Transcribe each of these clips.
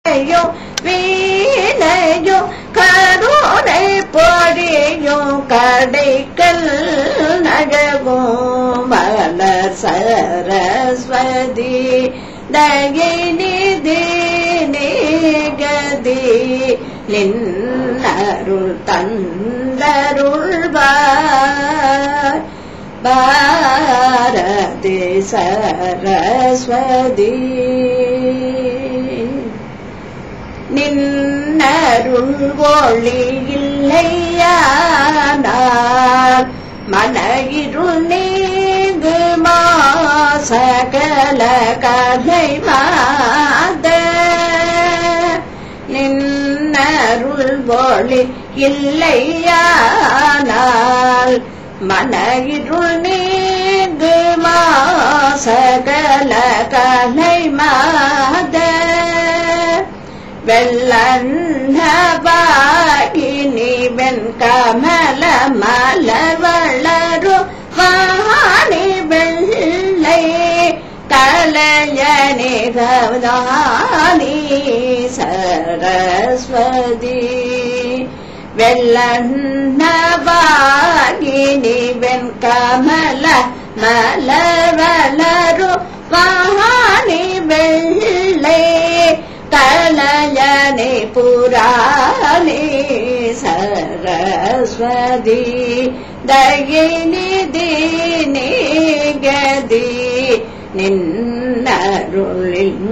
யும் வீணையும் கருணை பொழியும் கடைக்கல் நழகும் மலர் சரஸ்வதி தயை நிதி நிகதி நின்னருள் தந்தருள்வார் பாரதி சரஸ்வதி நின்னருள் ஒளி இல்லையானால் மனகிருள் நீங்கு மாசகல கதை மாத நின்னருள் ஒளி இல்லையானால் மனகிருள் நீங்கு மாசகல கலை மாத வெள்ளன்னபாகினி வெண் கமல மலர் வளரு வாணி வெள்ளை கலையனி கவதானி சரஸ்வதி வெள்ளன்னபாகினி வெண் கமல மலர் வளரு வாணி வெள்ளை கலயனே புராணே சரஸ்வதி தயினிதி நிகதி நின்னருளில்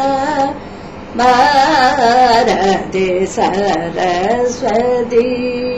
பாரதி சரஸ்வதி